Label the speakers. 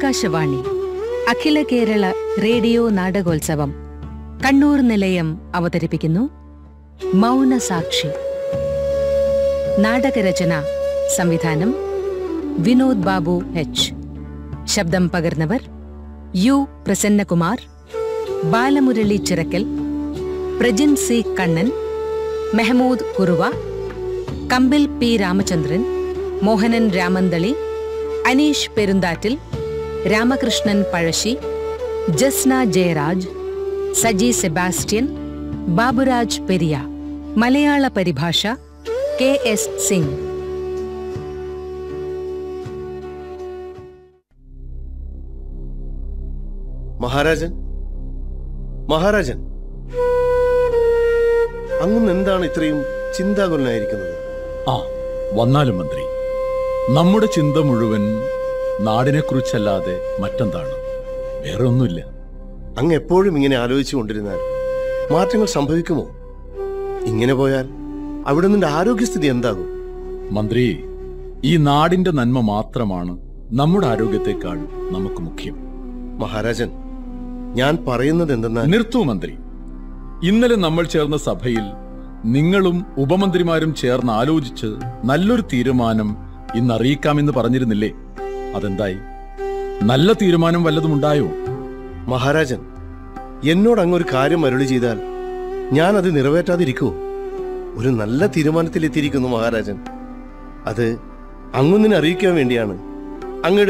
Speaker 1: ആകാശവാണി അഖില കേരള റേഡിയോ നാടകോത്സവം കണ്ണൂർ നിലയം അവതരിപ്പിക്കുന്നു മൗനസാക്ഷി നാടകരചന സംവിധാനം വിനോദ് ബാബു എച്ച് ശബ്ദം പകർന്നവർ U Prasannakumar Balamurali Chirakkal Prajin C Kannan Mehmood Kuruva Kambil P Ramachandran Mohanan Ramanthali Aneesh Perunthattil Ramakrishnan Pazhassi Jasna Jayaraj Saji Sebastian Baburaj Periya മലയാള പരിഭാഷ കെ എസ് സിംഗ്
Speaker 2: മഹാരാജൻ മഹാരാജൻ അങ്ങ് എന്താണ് ഇത്രയും ചിന്താകുലനായിരിക്കുന്നത്
Speaker 3: ആ വന്നാലും മന്ത്രി നമ്മുടെ ചിന്ത മുഴുവൻ നാടിനെക്കുറിച്ചല്ലാതെ മറ്റെന്താണ് വേറെ ഒന്നുമില്ല
Speaker 2: അങ്ങ് എപ്പോഴും ഇങ്ങനെ ആലോചിച്ചു കൊണ്ടിരുന്നാൽ മാറ്റങ്ങൾ സംഭവിക്കുമോ ഇങ്ങനെ പോയാൽ അവിടെ നിന്റെ ആരോഗ്യസ്ഥിതി എന്താകും
Speaker 3: മന്ത്രി ഈ നാടിന്റെ നന്മ മാത്രമാണ് നമ്മുടെ ആരോഗ്യത്തെക്കാൾ നമുക്ക് മുഖ്യം
Speaker 2: മഹാരാജൻ ഞാൻ പറയുന്നത് എന്തെന്നാൽ
Speaker 3: നിർത്തൂ മന്ത്രി ഇന്നലെ നമ്മൾ ചേർന്ന സഭയിൽ നിങ്ങളും ഉപമന്ത്രിമാരും ചേർന്ന് ആലോചിച്ച് നല്ലൊരു തീരുമാനം ഇന്ന് അറിയിക്കാമെന്ന് പറഞ്ഞിരുന്നില്ലേ അതെന്തായി നല്ല തീരുമാനം വല്ലതും ഉണ്ടായോ
Speaker 2: മഹാരാജൻ എന്നോട് അങ്ങൊരു കാര്യം അരുളി ചെയ്താൽ ഞാൻ അത് നിറവേറ്റാതിരിക്കുമോ ഒരു നല്ല തീരുമാനത്തിലെത്തിയിരിക്കുന്നു മഹാരാജൻ അത് അങ്ങൊന്നിനെ അറിയിക്കാൻ വേണ്ടിയാണ് അങ്ങയുടെ